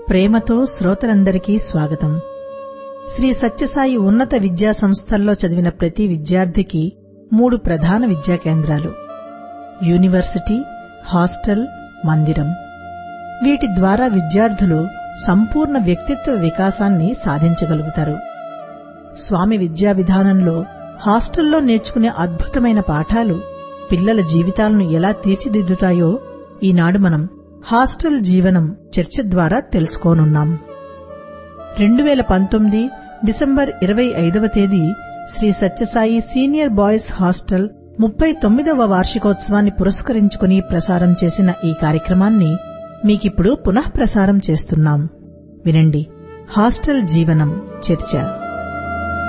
ప్రేమతో శ్రోతలందరికీ స్వాగతం శ్రీ సత్యసాయి ఉన్నత విద్యా సంస్థల్లో చదివిన ప్రతి విద్యార్థికి మూడు ప్రధాన విద్యా కేంద్రాలు యూనివర్సిటీ హాస్టల్ మందిరం వీటి ద్వారా విద్యార్థులు సంపూర్ణ వ్యక్తిత్వ వికాసాన్ని సాధించగలుగుతారు స్వామి విద్యా విధానంలో హాస్టల్లో నేర్చుకునే అద్భుతమైన పాఠాలు పిల్లల జీవితాలను ఎలా తీర్చిదిద్దుతాయో ఈనాడు మనం హాస్టల్ జీవనం చర్చ ద్వారా తెలుసుకోనున్నాం రెండు వేల పంతొమ్మిది డిసెంబర్ ఇరవై ఐదవ తేదీ Shri Sathya Sai senior boys hostel ముప్పై తొమ్మిదవ వార్షికోత్సవాన్ని పురస్కరించుకుని ప్రసారం చేసిన ఈ కార్యక్రమాన్ని మీకిప్పుడు పునః ప్రసారం చేస్తున్నాం వినండి హాస్టల్ జీవనం చర్చ